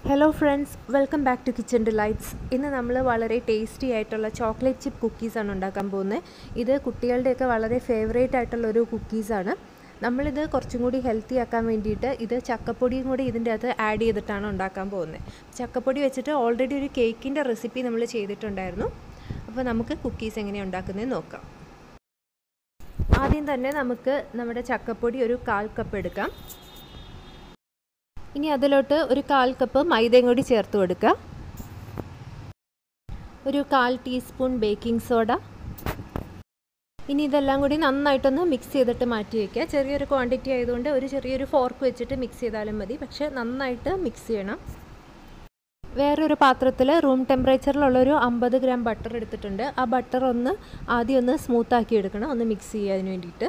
hello friends welcome back to Kitchen Delights ഇന്ന് നമ്മൾ വളരെ ടേസ്റ്റി ആയിട്ടുള്ള ചോക്ലേറ്റ് ചിപ്പ് കുക്കീസാണ് ഉണ്ടാക്കാൻ പോകുന്നത് ഇത് കുട്ടികളുടെയൊക്കെ വളരെ ഫേവറേറ്റ് ആയിട്ടുള്ള ഒരു കുക്കീസാണ് നമ്മളിത് കുറച്ചും കൂടി ഹെൽത്തി ആക്കാൻ വേണ്ടിയിട്ട് ഇത് ചക്കപ്പൊടിയും കൂടി ഇതിൻ്റെ അകത്ത് ആഡ് ചെയ്തിട്ടാണ് ഉണ്ടാക്കാൻ പോകുന്നത് ചക്കപ്പൊടി വെച്ചിട്ട് ഓൾറെഡി ഒരു കേക്കിൻ്റെ റെസിപ്പി നമ്മൾ ചെയ്തിട്ടുണ്ടായിരുന്നു അപ്പോൾ നമുക്ക് കുക്കീസ് എങ്ങനെയാണ് ഉണ്ടാക്കുന്നതെന്ന് നോക്കാം ആദ്യം തന്നെ നമുക്ക് നമ്മുടെ ചക്കപ്പൊടി ഒരു കാൽ കപ്പ് എടുക്കാം ഇനി അതിലോട്ട് ഒരു കാൽ കപ്പ് മൈദയും കൂടി ചേർത്ത് കൊടുക്കുക ഒരു കാൽ ടീസ്പൂൺ ബേക്കിംഗ് സോഡ ഇനി ഇതെല്ലാം കൂടി നന്നായിട്ടൊന്ന് മിക്സ് ചെയ്തിട്ട് മാറ്റി വയ്ക്കുക ചെറിയൊരു ക്വാണ്ടിറ്റി ആയതുകൊണ്ട് ഒരു ചെറിയൊരു ഫോർക്ക് വെച്ചിട്ട് മിക്സ് ചെയ്താലും മതി പക്ഷേ നന്നായിട്ട് മിക്സ് ചെയ്യണം വേറൊരു പാത്രത്തിൽ റൂം ടെമ്പറേച്ചറിലുള്ളൊരു അമ്പത് ഗ്രാം ബട്ടർ എടുത്തിട്ടുണ്ട് ആ ബട്ടർ ഒന്ന് ആദ്യം ഒന്ന് സ്മൂത്താക്കി എടുക്കണം ഒന്ന് മിക്സ് ചെയ്യാൻ വേണ്ടിയിട്ട്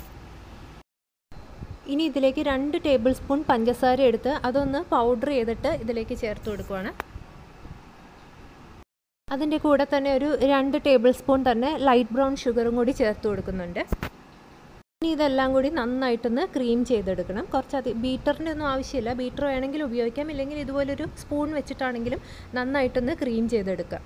ഇനി ഇതിലേക്ക് രണ്ട് ടേബിൾ സ്പൂൺ പഞ്ചസാര എടുത്ത് അതൊന്ന് പൗഡർ ചെയ്തിട്ട് ഇതിലേക്ക് ചേർത്ത് കൊടുക്കുവാണ് അതിൻ്റെ കൂടെ തന്നെ ഒരു രണ്ട് ടേബിൾ സ്പൂൺ തന്നെ ലൈറ്റ് ബ്രൗൺ ഷുഗറും കൂടി ചേർത്ത് കൊടുക്കുന്നുണ്ട് ഇനി ഇതെല്ലാം കൂടി നന്നായിട്ടൊന്ന് ക്രീം ചെയ്തെടുക്കണം കുറച്ച് അതി ബീറ്ററിൻ്റെ ഒന്നും ആവശ്യമില്ല ബീറ്റർ വേണമെങ്കിൽ ഉപയോഗിക്കാം ഇല്ലെങ്കിൽ ഇതുപോലൊരു സ്പൂൺ വെച്ചിട്ടാണെങ്കിലും നന്നായിട്ടൊന്ന് ക്രീം ചെയ്തെടുക്കാം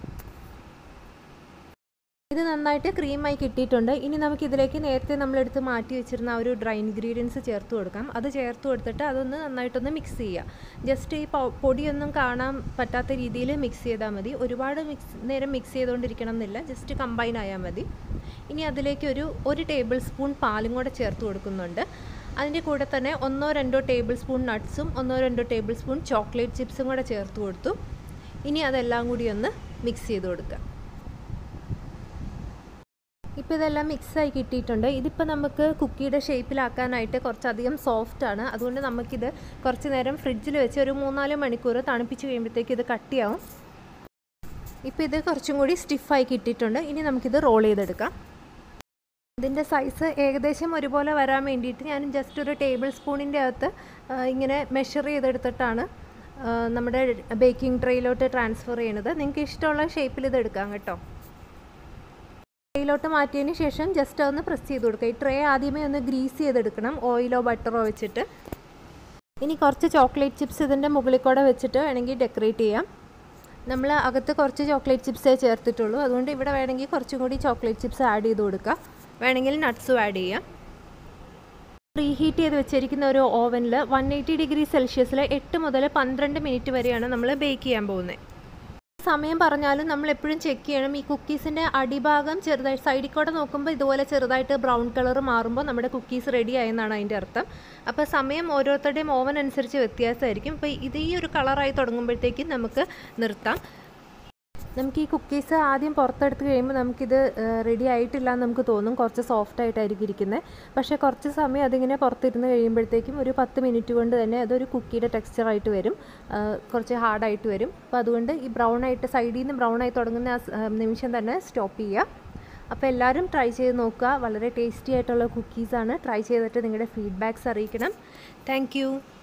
ഇത് നന്നായിട്ട് ക്രീമായി കിട്ടിയിട്ടുണ്ട് ഇനി നമുക്ക് ഇതിലേക്ക് നേരത്തെ നമ്മളെടുത്ത് മാറ്റി വെച്ചിരുന്ന ആ ഒരു ഡ്രൈ ഇൻഗ്രീഡിയൻസ് ചേർത്ത് കൊടുക്കാം അത് ചേർത്ത് കൊടുത്തിട്ട് അതൊന്ന് നന്നായിട്ടൊന്ന് മിക്സ് ചെയ്യുക ജസ്റ്റ് ഈ പൊടിയൊന്നും കാണാൻ പറ്റാത്ത രീതിയിൽ മിക്സ് ചെയ്താൽ മതി ഒരുപാട് മിക്സ് നേരം മിക്സ് ചെയ്തുകൊണ്ടിരിക്കണം എന്നില്ല ജസ്റ്റ് കമ്പൈൻ ആയാൽ മതി ഇനി അതിലേക്ക് ഒരു ഒരു ടേബിൾ സ്പൂൺ പാലും കൂടെ ചേർത്ത് കൊടുക്കുന്നുണ്ട് അതിൻ്റെ കൂടെ തന്നെ ഒന്നോ രണ്ടോ ടേബിൾ സ്പൂൺ നട്ട്സും ഒന്നോ രണ്ടോ ടേബിൾ സ്പൂൺ ചോക്ലേറ്റ് ചിപ്സും കൂടെ ചേർത്ത് കൊടുത്തു ഇനി അതെല്ലാം കൂടി ഒന്ന് മിക്സ് ചെയ്ത് കൊടുക്കുക ഇപ്പോൾ ഇതെല്ലാം മിക്സായി കിട്ടിയിട്ടുണ്ട് ഇതിപ്പോൾ നമുക്ക് കുക്കിയുടെ ഷേപ്പിലാക്കാനായിട്ട് കുറച്ചധികം സോഫ്റ്റാണ് അതുകൊണ്ട് നമുക്കിത് കുറച്ച് നേരം ഫ്രിഡ്ജിൽ വെച്ച് ഒരു മൂന്നാല് മണിക്കൂർ തണുപ്പിച്ച് കഴിയുമ്പോഴത്തേക്ക് ഇത് കട്ടിയാവും ഇപ്പോൾ ഇത് കുറച്ചും കൂടി സ്റ്റിഫായി കിട്ടിയിട്ടുണ്ട് ഇനി നമുക്കിത് റോൾ ചെയ്തെടുക്കാം ഇതിൻ്റെ സൈസ് ഏകദേശം ഒരുപോലെ വരാൻ വേണ്ടിയിട്ട് ഞാൻ ജസ്റ്റ് ഒരു ടേബിൾ സ്പൂണിൻ്റെ അകത്ത് ഇങ്ങനെ മെഷർ ചെയ്തെടുത്തിട്ടാണ് നമ്മുടെ ബേക്കിംഗ് ട്രേയിലോട്ട് ട്രാൻസ്ഫർ ചെയ്യണത് നിങ്ങൾക്ക് ഇഷ്ടമുള്ള ഷേപ്പിൽ ഇത് എടുക്കാം കേട്ടോ ട്രേയിലോട്ട് മാറ്റിയതിന് ശേഷം ജസ്റ്റ് ഒന്ന് പ്രസ് ചെയ്ത് കൊടുക്കുക ഈ ട്രേ ആദ്യമേ ഒന്ന് ഗ്രീസ് ചെയ്തെടുക്കണം ഓയിലോ ബട്ടറോ വെച്ചിട്ട് ഇനി കുറച്ച് ചോക്ലേറ്റ് ചിപ്സ് ഇതിൻ്റെ മുകളിൽ കൂടെ വെച്ചിട്ട് വേണമെങ്കിൽ ഡെക്കറേറ്റ് ചെയ്യാം നമ്മൾ അകത്ത് കുറച്ച് ചോക്ലേറ്റ് ചിപ്സേ ചേർത്തിട്ടുള്ളൂ അതുകൊണ്ട് ഇവിടെ വേണമെങ്കിൽ കുറച്ചും കൂടി ചോക്ലേറ്റ് ചിപ്സ് ആഡ് ചെയ്ത് കൊടുക്കുക വേണമെങ്കിൽ നട്ട്സും ആഡ് ചെയ്യാം പ്രീ ഹീറ്റ് ചെയ്ത് വെച്ചിരിക്കുന്ന ഒരു ഓവനിൽ വൺ എയ്റ്റി ഡിഗ്രി സെൽഷ്യസിൽ എട്ട് മുതൽ പന്ത്രണ്ട് മിനിറ്റ് വരെയാണ് നമ്മൾ ബേക്ക് ചെയ്യാൻ പോകുന്നത് സമയം പറഞ്ഞാലും നമ്മൾ എപ്പോഴും ചെക്ക് ചെയ്യണം ഈ കുക്കീസിൻ്റെ അടിഭാഗം ചെറുതായി സൈഡിൽ കൂടെ നോക്കുമ്പോൾ ഇതുപോലെ ചെറുതായിട്ട് ബ്രൗൺ കളർ മാറുമ്പോൾ നമ്മുടെ കുക്കീസ് റെഡി ആയെന്നാണ് അതിൻ്റെ അർത്ഥം അപ്പോൾ സമയം ഓരോരുത്തരുടെയും ഓവൻ അനുസരിച്ച് വ്യത്യാസമായിരിക്കും അപ്പോൾ ഇത് ഈ ഒരു കളറായി തുടങ്ങുമ്പോഴത്തേക്കും നമുക്ക് നിർത്താം നമുക്ക് ഈ കുക്കീസ് ആദ്യം പുറത്തെടുത്ത് കഴിയുമ്പോൾ നമുക്കിത് റെഡി ആയിട്ടില്ല എന്ന് നമുക്ക് തോന്നും കുറച്ച് സോഫ്റ്റ് ആയിട്ടായിരിക്കും ഇരിക്കുന്നത് പക്ഷേ കുറച്ച് സമയം അതിങ്ങനെ പുറത്തിരുന്ന് കഴിയുമ്പോഴത്തേക്കും ഒരു പത്ത് മിനിറ്റ് കൊണ്ട് തന്നെ അതൊരു കുക്കിയുടെ ടെക്സ്ചറായിട്ട് വരും കുറച്ച് ഹാർഡായിട്ട് വരും അപ്പോൾ അതുകൊണ്ട് ഈ ബ്രൗൺ ആയിട്ട് സൈഡിൽ നിന്ന് ബ്രൗൺ ആയി തുടങ്ങുന്ന ആ നിമിഷം തന്നെ സ്റ്റോപ്പ് ചെയ്യുക അപ്പോൾ എല്ലാവരും ട്രൈ ചെയ്ത് നോക്കുക വളരെ ടേസ്റ്റി ആയിട്ടുള്ള കുക്കീസാണ് ട്രൈ ചെയ്തിട്ട് നിങ്ങളുടെ ഫീഡ്ബാക്ക്സ് അറിയിക്കണം താങ്ക്